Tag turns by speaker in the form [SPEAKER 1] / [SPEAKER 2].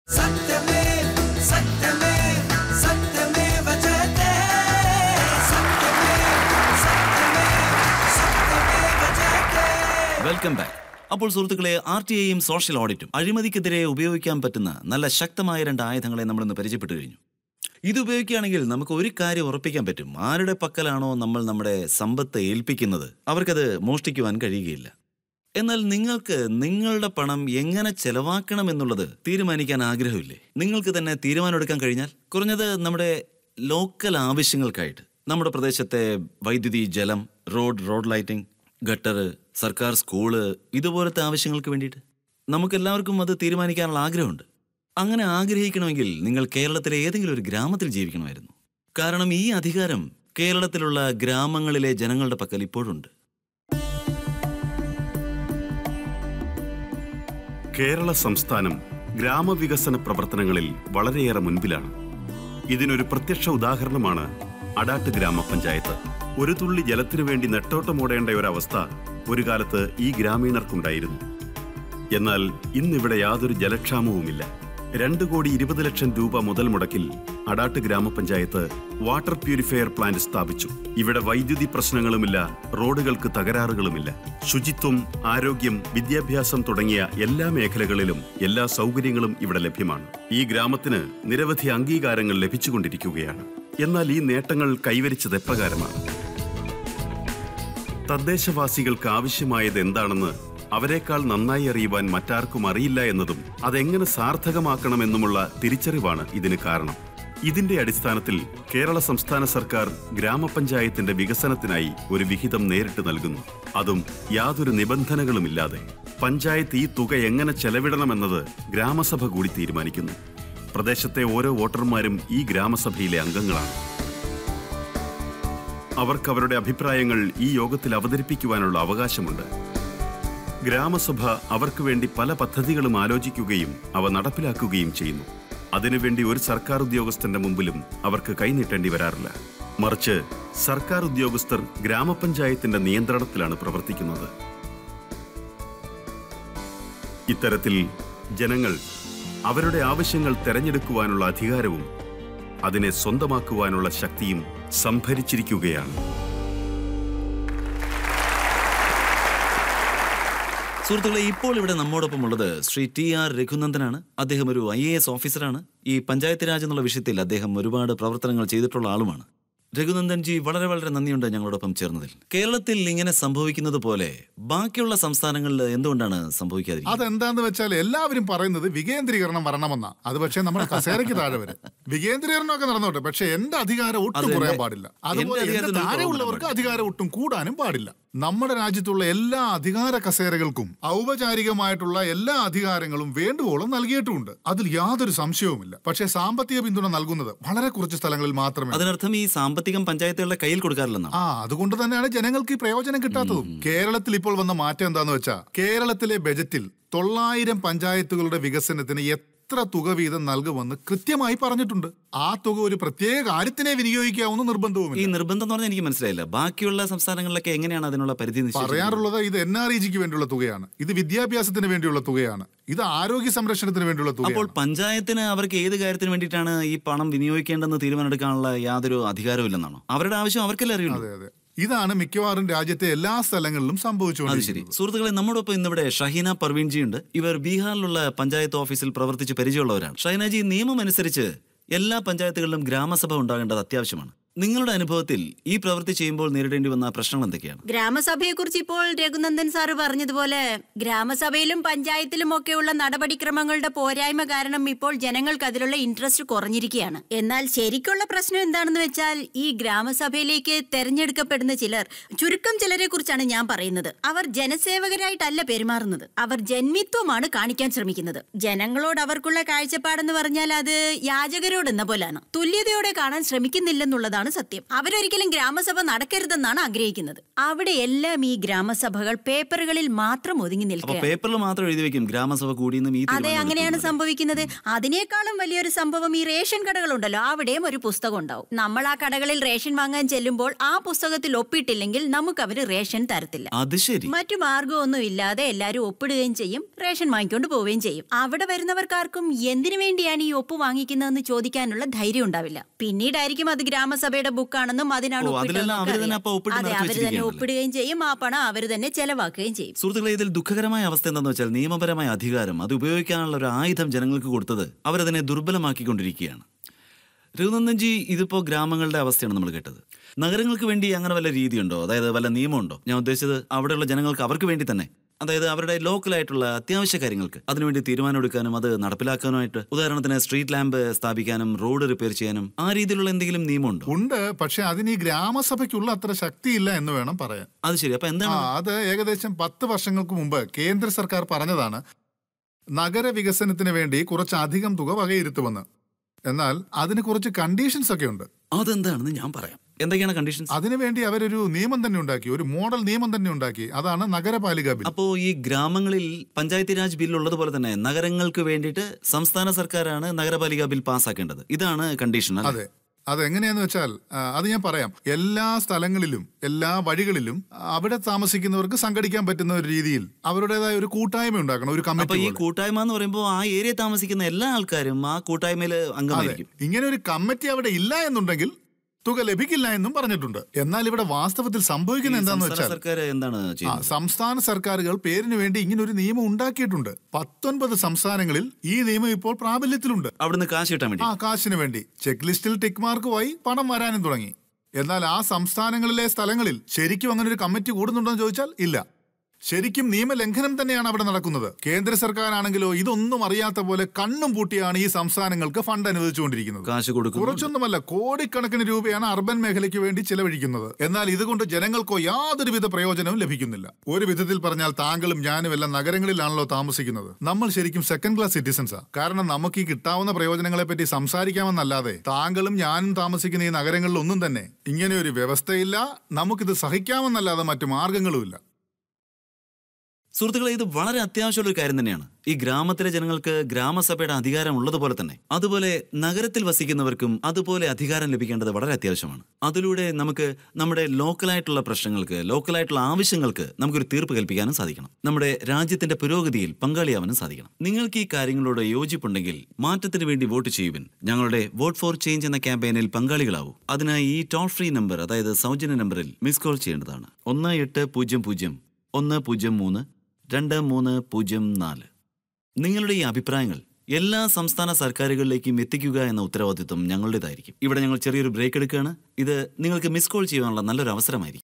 [SPEAKER 1] സത്യമേവ സത്യമേവ സത്യമേവ ജയതേ സത്യമേവ സത്യമേവ സത്യമേവ ജയതേ
[SPEAKER 2] welcome back അപ്പോൾ സുഹൃത്തുക്കളെ R T ഐയും സോഷ്യൽ ഓഡിറ്റും അഴിമതിക്കെതിരെ ഉപയോഗിക്കാൻ പറ്റുന്ന നല്ല ശക്തമായ രണ്ട് ആയുധങ്ങളെ നമ്മൾ ഇന്ന് പരിചയപ്പെട്ടു കഴിഞ്ഞു ഇത് ഉപയോഗിക്കുകയാണെങ്കിൽ നമുക്ക് ഒരു കാര്യം ഉറപ്പിക്കാൻ പറ്റും ആരുടെ പക്കലാണോ നമ്മൾ നമ്മുടെ സമ്പത്ത് ഏൽപ്പിക്കുന്നത് അവർക്കത് മോഷ്ടിക്കുവാൻ കഴിയുകയില്ല എന്നാൽ നിങ്ങൾക്ക് നിങ്ങളുടെ പണം എങ്ങനെ ചെലവാക്കണം എന്നുള്ളത് തീരുമാനിക്കാൻ ആഗ്രഹമില്ലേ നിങ്ങൾക്ക് തന്നെ തീരുമാനമെടുക്കാൻ കഴിഞ്ഞാൽ കുറഞ്ഞത് നമ്മുടെ ലോക്കൽ ആവശ്യങ്ങൾക്കായിട്ട് നമ്മുടെ പ്രദേശത്തെ വൈദ്യുതി ജലം റോഡ് റോഡ് ലൈറ്റിംഗ് ഗട്ടർ സർക്കാർ സ്കൂള് ഇതുപോലത്തെ ആവശ്യങ്ങൾക്ക് വേണ്ടിയിട്ട് നമുക്കെല്ലാവർക്കും അത് തീരുമാനിക്കാനുള്ള ആഗ്രഹമുണ്ട് അങ്ങനെ ആഗ്രഹിക്കണമെങ്കിൽ നിങ്ങൾ കേരളത്തിലെ ഏതെങ്കിലും ഒരു ഗ്രാമത്തിൽ ജീവിക്കണമായിരുന്നു കാരണം ഈ അധികാരം കേരളത്തിലുള്ള ഗ്രാമങ്ങളിലെ ജനങ്ങളുടെ പക്കൽ ഇപ്പോഴുണ്ട്
[SPEAKER 3] കേരള സംസ്ഥാനം ഗ്രാമവികസന പ്രവർത്തനങ്ങളിൽ വളരെയേറെ മുൻപിലാണ് ഇതിനൊരു പ്രത്യക്ഷ ഉദാഹരണമാണ് അടാട്ട് ഗ്രാമപഞ്ചായത്ത് ഒരു തുള്ളി ജലത്തിനു വേണ്ടി നെട്ടോട്ടമോടേണ്ട ഒരവസ്ഥ ഒരു കാലത്ത് ഈ ഗ്രാമീണർക്കുണ്ടായിരുന്നു എന്നാൽ ഇന്നിവിടെ യാതൊരു ജലക്ഷാമവുമില്ല രണ്ട് കോടി ഇരുപത് ലക്ഷം രൂപ മുതൽ മുടക്കിൽ അടാട്ട് ഗ്രാമപഞ്ചായത്ത് വാട്ടർ പ്യൂരിഫയർ പ്ലാന്റ് സ്ഥാപിച്ചു ഇവിടെ വൈദ്യുതി പ്രശ്നങ്ങളുമില്ല റോഡുകൾക്ക് തകരാറുകളുമില്ല ശുചിത്വം ആരോഗ്യം വിദ്യാഭ്യാസം തുടങ്ങിയ എല്ലാ മേഖലകളിലും എല്ലാ സൗകര്യങ്ങളും ഇവിടെ ലഭ്യമാണ് ഈ ഗ്രാമത്തിന് നിരവധി അംഗീകാരങ്ങൾ ലഭിച്ചുകൊണ്ടിരിക്കുകയാണ് എന്നാൽ ഈ നേട്ടങ്ങൾ കൈവരിച്ചത് എപ്രകാരമാണ് തദ്ദേശവാസികൾക്ക് ആവശ്യമായത് എന്താണെന്ന് അവരെക്കാൾ നന്നായി അറിയുവാൻ മറ്റാർക്കും അറിയില്ല എന്നതും അതെങ്ങനെ സാർത്ഥകമാക്കണമെന്നുമുള്ള തിരിച്ചറിവാണ് ഇതിന് കാരണം ഇതിന്റെ അടിസ്ഥാനത്തിൽ കേരള സംസ്ഥാന സർക്കാർ ഗ്രാമപഞ്ചായത്തിന്റെ വികസനത്തിനായി ഒരു വിഹിതം നേരിട്ട് നൽകുന്നു അതും യാതൊരു നിബന്ധനകളുമില്ലാതെ പഞ്ചായത്ത് ഈ തുക എങ്ങനെ ചെലവിടണമെന്നത് ഗ്രാമസഭ കൂടി തീരുമാനിക്കുന്നു പ്രദേശത്തെ ഓരോ വോട്ടർമാരും ഈ ഗ്രാമസഭയിലെ അംഗങ്ങളാണ് അവർക്ക് അവരുടെ അഭിപ്രായങ്ങൾ ഈ യോഗത്തിൽ അവതരിപ്പിക്കുവാനുള്ള അവകാശമുണ്ട് ഗ്രാമസഭ അവർക്ക് വേണ്ടി പല പദ്ധതികളും ആലോചിക്കുകയും അവ നടപ്പിലാക്കുകയും ചെയ്യുന്നു അതിനുവേണ്ടി ഒരു സർക്കാർ ഉദ്യോഗസ്ഥന്റെ മുമ്പിലും അവർക്ക് കൈനീട്ടേണ്ടി വരാറില്ല മറിച്ച് സർക്കാർ ഉദ്യോഗസ്ഥർ ഗ്രാമപഞ്ചായത്തിന്റെ നിയന്ത്രണത്തിലാണ് പ്രവർത്തിക്കുന്നത് ഇത്തരത്തിൽ ജനങ്ങൾ അവരുടെ ആവശ്യങ്ങൾ തെരഞ്ഞെടുക്കുവാനുള്ള അധികാരവും അതിനെ സ്വന്തമാക്കുവാനുള്ള ശക്തിയും സംഭരിച്ചിരിക്കുകയാണ്
[SPEAKER 2] സുഹൃത്തുക്കളെ ഇപ്പോൾ ഇവിടെ നമ്മോടൊപ്പം ഉള്ളത് ശ്രീ ടി ആർ രഘുനന്ദനാണ് അദ്ദേഹം ഒരു ഐ എ എസ് ഓഫീസറാണ് ഈ പഞ്ചായത്ത് രാജ് എന്നുള്ള വിഷയത്തിൽ അദ്ദേഹം ഒരുപാട് പ്രവർത്തനങ്ങൾ ചെയ്തിട്ടുള്ള ആളുമാണ് രഘുനന്ദൻ ജി വളരെ വളരെ നന്ദിയുണ്ട് ഞങ്ങളോടൊപ്പം ചേർന്നതിൽ കേരളത്തിൽ ഇങ്ങനെ സംഭവിക്കുന്നത് പോലെ ബാക്കിയുള്ള സംസ്ഥാനങ്ങളിൽ എന്തുകൊണ്ടാണ് സംഭവിക്കാതിരിക്കുന്നത്
[SPEAKER 4] അതെന്താന്ന് വെച്ചാൽ എല്ലാവരും പറയുന്നത് വികേന്ദ്രീകരണം വരണമെന്നാ അത് പക്ഷേ നമ്മുടെ കസേരയ്ക്ക് താഴെ വരും വികേന്ദ്രീകരണം ഒക്കെ നടന്നോട്ടെ പക്ഷെ എന്റെ അധികാരം ഒട്ടും
[SPEAKER 2] അതെന്റെ-
[SPEAKER 4] കുറയാൻ പാടില്ല അതുപോലെ
[SPEAKER 2] എന്റെ
[SPEAKER 4] എന്റെ
[SPEAKER 2] അധികാരത്തിന് ഒരു
[SPEAKER 4] താഴെ
[SPEAKER 2] കുറവും
[SPEAKER 4] ഉള്ളവർക്ക്
[SPEAKER 2] പാടില്ല.
[SPEAKER 4] അധികാരം ഒട്ടും കൂടാനും പാടില്ല നമ്മുടെ രാജ്യത്തുള്ള എല്ലാ അധികാര കസേരകൾക്കും ഔപചാരികമായിട്ടുള്ള എല്ലാ അധികാരങ്ങളും വേണ്ടുവോളം നൽകിയിട്ടുമുണ്ട് അതിൽ യാതൊരു സംശയവുമില്ല പക്ഷേ സാമ്പത്തിക പിന്തുണ നൽകുന്നത് വളരെ കുറച്ച് സ്ഥലങ്ങളിൽ മാത്രമേ
[SPEAKER 2] അതിനർത്ഥം ഈ സാമ്പത്തികം പഞ്ചായത്തുകളുടെ കയ്യിൽ കൊടുക്കാറില്ലെന്നാണ്
[SPEAKER 4] ആ അതുകൊണ്ട് തന്നെയാണ് ജനങ്ങൾക്ക് ഈ പ്രയോജനം കിട്ടാത്തതും കേരളത്തിൽ ഇപ്പോൾ വന്ന മാറ്റം എന്താന്ന് വെച്ചാൽ കേരളത്തിലെ ബജറ്റിൽ തൊള്ളായിരം പഞ്ചായത്തുകളുടെ വികസനത്തിന് എത്ര തുക വീതം നൽകുമെന്ന് കൃത്യമായി പറഞ്ഞിട്ടുണ്ട് ആ തുക ഒരു പ്രത്യേക കാര്യത്തിനെ വിനിയോഗിക്കാവുന്ന
[SPEAKER 2] ഈ
[SPEAKER 4] നിർബന്ധവുമില്ല
[SPEAKER 2] നിർബന്ധം എന്ന് പറഞ്ഞാൽ എനിക്ക് മനസ്സിലായില്ല ബാക്കിയുള്ള സംസ്ഥാനങ്ങളിലൊക്കെ എങ്ങനെയാണ് അതിനുള്ള പരിധി നിശ്ചയിച്ചിരിക്കുന്നത്?
[SPEAKER 4] പറയാറുള്ളത് ഇത് എൻ ആർ ഇ ജിക്ക് വേണ്ടിയുള്ള തുകയാണ് ഇത് വിദ്യാഭ്യാസത്തിന് വേണ്ടിയുള്ള തുകയാണ് ഇത് ആരോഗ്യ സംരക്ഷണത്തിന് വേണ്ടിയുള്ള
[SPEAKER 2] അപ്പോൾ
[SPEAKER 4] തുകയാണ്
[SPEAKER 2] പഞ്ചായത്തിന് അവർക്ക് ഏത് കാര്യത്തിന് വേണ്ടിയിട്ടാണ് ഈ പണം വിനിയോഗിക്കേണ്ടെന്ന് തീരുമാനമെടുക്കാനുള്ള യാതൊരു അധികാരവും ഇല്ലെന്നാണോ അവരുടെ ആവശ്യം അവർക്കല്ലേ അറിയുള്ളൂ
[SPEAKER 4] അതെ അതെ ഇതാണ് മിക്കവാറും രാജ്യത്തെ എല്ലാ സ്ഥലങ്ങളിലും
[SPEAKER 2] അത് ശരി
[SPEAKER 4] സംഭവിച്ചുകൊണ്ടിരിക്കുന്നത്
[SPEAKER 2] സുഹൃത്തുക്കളെ നമ്മോടൊപ്പം ഇന്നിവിടെ ഷഹീന പർവീൻ ജി ഉണ്ട് ഇവർ ബീഹാറിലുള്ള പഞ്ചായത്ത് ഓഫീസിൽ പ്രവർത്തിച്ച് പരിചയമുള്ളവരാണ് ഷഹീന ജി നിയമം അനുസരിച്ച് എല്ലാ പഞ്ചായത്തുകളിലും ഗ്രാമസഭ ഉണ്ടാകേണ്ടത് അത്യാവശ്യമാണ് നിങ്ങളുടെ അനുഭവത്തിൽ ഈ പ്രവൃത്തി ചെയ്യുമ്പോൾ നേരിടേണ്ടി വന്ന പ്രശ്നങ്ങൾ എന്തൊക്കെയാണ്
[SPEAKER 5] ഗ്രാമസഭയെ കുറിച്ച് ഇപ്പോൾ രഘുനന്ദൻ സാറ് പറഞ്ഞതുപോലെ ഗ്രാമസഭയിലും പഞ്ചായത്തിലും ഒക്കെയുള്ള നടപടിക്രമങ്ങളുടെ പോരായ്മ കാരണം ഇപ്പോൾ ജനങ്ങൾക്ക് അതിലുള്ള ഇൻട്രസ്റ്റ് കുറഞ്ഞിരിക്കുകയാണ് എന്നാൽ ശരിക്കുള്ള പ്രശ്നം എന്താണെന്ന് വെച്ചാൽ ഈ ഗ്രാമസഭയിലേക്ക് തെരഞ്ഞെടുക്കപ്പെടുന്ന ചിലർ ചുരുക്കം ചിലരെ കുറിച്ചാണ് ഞാൻ പറയുന്നത് അവർ ജനസേവകരായിട്ടല്ല പെരുമാറുന്നത് അവർ ജന്മിത്വമാണ് കാണിക്കാൻ ശ്രമിക്കുന്നത് ജനങ്ങളോട് അവർക്കുള്ള കാഴ്ചപ്പാടെന്ന് പറഞ്ഞാൽ അത് യാചകരോട് എന്ന പോലാണ് തുല്യതയോടെ കാണാൻ ശ്രമിക്കുന്നില്ലെന്നുള്ളതാണ് എന്നുള്ളതാണ് സത്യം അവരൊരിക്കലും ഗ്രാമസഭ നടക്കരുതെന്നാണ് ആഗ്രഹിക്കുന്നത് അവിടെ എല്ലാം ഈ ഗ്രാമസഭകൾ പേപ്പറുകളിൽ മാത്രം ഒതുങ്ങി
[SPEAKER 2] അപ്പൊ
[SPEAKER 5] നിൽക്കുക
[SPEAKER 2] പേപ്പറിൽ മാത്രം എഴുതി വെക്കും ഗ്രാമസഭ കൂടിയെന്നും ഈ
[SPEAKER 5] അതെ
[SPEAKER 2] തീരുമാനം
[SPEAKER 5] അങ്ങനെയാണ്
[SPEAKER 2] എടുത്തു എന്ന്.
[SPEAKER 5] സംഭവിക്കുന്നത് അതിനേക്കാളും വലിയൊരു സംഭവം ഈ റേഷൻ കടകളുണ്ടല്ലോ അവിടെയും ഒരു പുസ്തകം ഉണ്ടാവും നമ്മൾ ആ കടകളിൽ റേഷൻ വാങ്ങാൻ ചെല്ലുമ്പോൾ ആ പുസ്തകത്തിൽ ഒപ്പിട്ടില്ലെങ്കിൽ നമുക്ക് അവര് റേഷൻ തരത്തില്ല
[SPEAKER 2] അത് ശരി
[SPEAKER 5] മറ്റു മാർഗമൊന്നും ഇല്ലാതെ എല്ലാരും ഒപ്പിടുകയും ചെയ്യും റേഷൻ വാങ്ങിക്കൊണ്ട് പോവുകയും ചെയ്യും അവിടെ വരുന്നവർക്കാർക്കും എന്തിനു വേണ്ടിയാണ് ഈ ഒപ്പ് വാങ്ങിക്കുന്നതെന്ന് ചോദിക്കാനുള്ള ധൈര്യം ഉണ്ടാവില്ല പിന്നീടായിരിക്കും അത് ഗ്രാമസഭയുടെ ബുക്കാണെന്നും അതിനാണ്
[SPEAKER 2] ഓ, അതിലെല്ലാം
[SPEAKER 5] ഒപ്പിട്ടതെന്നൊക്കെ
[SPEAKER 2] അവര് തന്നെ
[SPEAKER 5] അറിയാം.
[SPEAKER 2] അപ്പൊ ഒപ്പിട്ട്
[SPEAKER 5] അതെ
[SPEAKER 2] നിറച്ച്
[SPEAKER 5] അവര് തന്നെ
[SPEAKER 2] വെച്ചിരിക്കുകയാണല്ലേ?
[SPEAKER 5] ഒപ്പിടുകയും ചെയ്യും ആ പണം അവര് തന്നെ ചെലവാക്കുകയും ചെയ്യും
[SPEAKER 2] സുഹൃത്തുക്കളെ ഇതിൽ ദുഃഖകരമായ അവസ്ഥ എന്താണെന്ന് വെച്ചാൽ നിയമപരമായ അധികാരം അത് ഉപയോഗിക്കാനുള്ള ഒരു ആയുധം ജനങ്ങൾക്ക് കൊടുത്തത് അവരതിനെ ദുർബലമാക്കിക്കൊണ്ടിരിക്കുകയാണ് രഘുനന്ദൻജി ഇതിപ്പോ ഗ്രാമങ്ങളുടെ അവസ്ഥയാണ് നമ്മൾ കേട്ടത് നഗരങ്ങൾക്ക് വേണ്ടി അങ്ങനെ വല്ല രീതിയുണ്ടോ അതായത് വല്ല നിയമമുണ്ടോ ഞാൻ ഉദ്ദേശിച്ചത് അവിടെയുള്ള ജനങ്ങൾക്ക് അവർക്ക് വേണ്ടി തന്നെ അതായത് അവരുടെ ലോക്കലായിട്ടുള്ള അത്യാവശ്യ കാര്യങ്ങൾക്ക് അതിനുവേണ്ടി തീരുമാനമെടുക്കാനും അത് നടപ്പിലാക്കാനുമായിട്ട് ഉദാഹരണത്തിന് സ്ട്രീറ്റ് ലാമ്പ് സ്ഥാപിക്കാനും റോഡ് റിപ്പയർ ചെയ്യാനും ആ രീതിയിലുള്ള എന്തെങ്കിലും നിയമമുണ്ടോ
[SPEAKER 4] ഉണ്ട് പക്ഷെ അതിന് ഈ ഗ്രാമസഭയ്ക്കുള്ള അത്ര ശക്തിയില്ല എന്ന് വേണം പറയാൻ
[SPEAKER 2] അത് ശരി അപ്പൊ
[SPEAKER 4] ആ
[SPEAKER 2] എന്താണ്
[SPEAKER 4] അത് ഏകദേശം പത്ത് വർഷങ്ങൾക്ക് മുമ്പ് കേന്ദ്ര സർക്കാർ പറഞ്ഞതാണ് നഗരവികസനത്തിന് വേണ്ടി കുറച്ചധികം തുക വകയിരുത്തുമെന്ന് എന്നാൽ അതിന് കുറച്ച് കണ്ടീഷൻസ് ഒക്കെ ഉണ്ട്
[SPEAKER 2] അതെന്താണെന്ന് ഞാൻ പറയാം എന്തൊക്കെയാണ് കണ്ടീഷൻസ്
[SPEAKER 4] അതിനുവേണ്ടി അവരൊരു നിയമം തന്നെ ഉണ്ടാക്കി ഒരു മോഡൽ നിയമം തന്നെ ഉണ്ടാക്കി അതാണ് നഗരപാലിക ബിൽ
[SPEAKER 2] അപ്പോ ഈ ഗ്രാമങ്ങളിൽ പഞ്ചായത്തി രാജ് ബിൽ ഉള്ളതുപോലെ തന്നെ നഗരങ്ങൾക്ക് വേണ്ടിയിട്ട് സംസ്ഥാന സർക്കാരാണ് നഗരപാലിക ബിൽ പാസ്സാക്കേണ്ടത് ഇതാണ് കണ്ടീഷൻ അല്ലേ?
[SPEAKER 4] അതെ അതെങ്ങനെയാന്ന് വെച്ചാൽ ആ, അത് ഞാൻ പറയാം എല്ലാ സ്ഥലങ്ങളിലും എല്ലാ വഴികളിലും അവിടെ താമസിക്കുന്നവർക്ക് സംഘടിക്കാൻ പറ്റുന്ന ഒരു രീതിയിൽ അവരുടേതായ ഒരു കൂട്ടായ്മ ഉണ്ടാക്കണം ഒരു
[SPEAKER 2] അപ്പൊ
[SPEAKER 4] കമ്മിറ്റി
[SPEAKER 2] ഈ
[SPEAKER 4] പോലെ.
[SPEAKER 2] കൂട്ടായ്മ എന്ന് പറയുമ്പോൾ ആ ഏരിയ താമസിക്കുന്ന എല്ലാ ആൾക്കാരും ആ കൂട്ടായ്മയിൽ
[SPEAKER 4] അതെ
[SPEAKER 2] അംഗമായിരിക്കും
[SPEAKER 4] ഇങ്ങനെ ഒരു കമ്മിറ്റി അവിടെ ഇല്ല എന്നുണ്ടെങ്കിൽ തുക ലഭിക്കില്ല എന്നും പറഞ്ഞിട്ടുണ്ട് എന്നാൽ ഇവിടെ വാസ്തവത്തിൽ സംഭവിക്കുന്നത് എന്താന്ന്
[SPEAKER 2] സംസ്ഥാന
[SPEAKER 4] വെച്ചാൽ
[SPEAKER 2] സർക്കാർ എന്താണ്
[SPEAKER 4] ആ,
[SPEAKER 2] ചെയ്യുന്നത്
[SPEAKER 4] സംസ്ഥാന സർക്കാരുകൾ പേരിന് വേണ്ടി ഇങ്ങനെ ഒരു നിയമം ഉണ്ടാക്കിയിട്ടുണ്ട് പത്തൊൻപത് സംസ്ഥാനങ്ങളിൽ ഈ നിയമം ഇപ്പോൾ പ്രാബല്യത്തിലുണ്ട്
[SPEAKER 2] അവിടുന്ന് കാശ് കിട്ടാൻ വേണ്ടി
[SPEAKER 4] ആ കാശിന് വേണ്ടി ചെക്ക് ലിസ്റ്റിൽ ടിക്ക് മാർക്കുമായി പണം വരാനും തുടങ്ങി എന്നാൽ ആ സംസ്ഥാനങ്ങളിലെ സ്ഥലങ്ങളിൽ ശരിക്കും അങ്ങനെ ഒരു കമ്മിറ്റി കൂടുന്നുണ്ടോ എന്ന് ചോദിച്ചാൽ ഇല്ല ശരിക്കും നിയമലംഘനം തന്നെയാണ് അവിടെ നടക്കുന്നത് കേന്ദ്ര സർക്കാരാണെങ്കിലോ ഇതൊന്നും അറിയാത്ത പോലെ കണ്ണും പൂട്ടിയാണ് ഈ സംസ്ഥാനങ്ങൾക്ക് ഫണ്ട് അനുവദിച്ചുകൊണ്ടിരിക്കുന്നത്
[SPEAKER 2] കാശ് കൊടുക്കും
[SPEAKER 4] കുറച്ചൊന്നുമല്ല കോടിക്കണക്കിന് രൂപയാണ് അർബൻ മേഖലയ്ക്ക് വേണ്ടി ചെലവഴിക്കുന്നത് എന്നാൽ ഇതുകൊണ്ട് ജനങ്ങൾക്കോ യാതൊരുവിധ പ്രയോജനവും ലഭിക്കുന്നില്ല ഒരു വിധത്തിൽ പറഞ്ഞാൽ താങ്കളും ഞാനും എല്ലാം നഗരങ്ങളിലാണല്ലോ താമസിക്കുന്നത് നമ്മൾ ശരിക്കും സെക്കൻഡ് ക്ലാസ് സിറ്റിസൺസാ കാരണം നമുക്ക് ഈ കിട്ടാവുന്ന പ്രയോജനങ്ങളെ പറ്റി സംസാരിക്കാമെന്നല്ലാതെ താങ്കളും ഞാനും താമസിക്കുന്ന ഈ നഗരങ്ങളിൽ ഒന്നും തന്നെ ഇങ്ങനെ ഒരു വ്യവസ്ഥയില്ല നമുക്കിത് സഹിക്കാമെന്നല്ലാതെ മറ്റു മാർഗങ്ങളുമില്ല
[SPEAKER 2] സുഹൃത്തുക്കളെ ഇത് വളരെ അത്യാവശ്യമുള്ള ഒരു കാര്യം തന്നെയാണ് ഈ ഗ്രാമത്തിലെ ജനങ്ങൾക്ക് ഗ്രാമസഭയുടെ അധികാരം ഉള്ളതുപോലെ തന്നെ അതുപോലെ നഗരത്തിൽ വസിക്കുന്നവർക്കും അതുപോലെ അധികാരം ലഭിക്കേണ്ടത് വളരെ അത്യാവശ്യമാണ് അതിലൂടെ നമുക്ക് നമ്മുടെ ലോക്കലായിട്ടുള്ള പ്രശ്നങ്ങൾക്ക് ലോക്കലായിട്ടുള്ള ആവശ്യങ്ങൾക്ക് നമുക്കൊരു തീർപ്പ് കൽപ്പിക്കാനും സാധിക്കണം നമ്മുടെ രാജ്യത്തിന്റെ പുരോഗതിയിൽ പങ്കാളിയാവാനും സാധിക്കണം നിങ്ങൾക്ക് ഈ കാര്യങ്ങളോട് യോജിപ്പുണ്ടെങ്കിൽ മാറ്റത്തിന് വേണ്ടി വോട്ട് ചെയ്യുവിൻ ഞങ്ങളുടെ വോട്ട് ഫോർ ചേഞ്ച് എന്ന ക്യാമ്പയിനിൽ പങ്കാളികളാവൂ അതിനായി ഈ ടോൾ ഫ്രീ നമ്പർ അതായത് സൗജന്യ നമ്പറിൽ മിസ് കോൾ ചെയ്യേണ്ടതാണ് ഒന്ന് എട്ട് പൂജ്യം പൂജ്യം ഒന്ന് പൂജ്യം മൂന്ന് രണ്ട് മൂന്ന് പൂജ്യം നാല് നിങ്ങളുടെ ഈ അഭിപ്രായങ്ങൾ എല്ലാ സംസ്ഥാന സർക്കാരുകളിലേക്കും എത്തിക്കുക എന്ന ഉത്തരവാദിത്വം ഞങ്ങളുടേതായിരിക്കും ഇവിടെ ഞങ്ങൾ ചെറിയൊരു ബ്രേക്ക് എടുക്കുകയാണ് ഇത് നിങ്ങൾക്ക് മിസ് കോൾ ചെയ്യാനുള്ള നല്ലൊരു അവസരമായിരിക്കും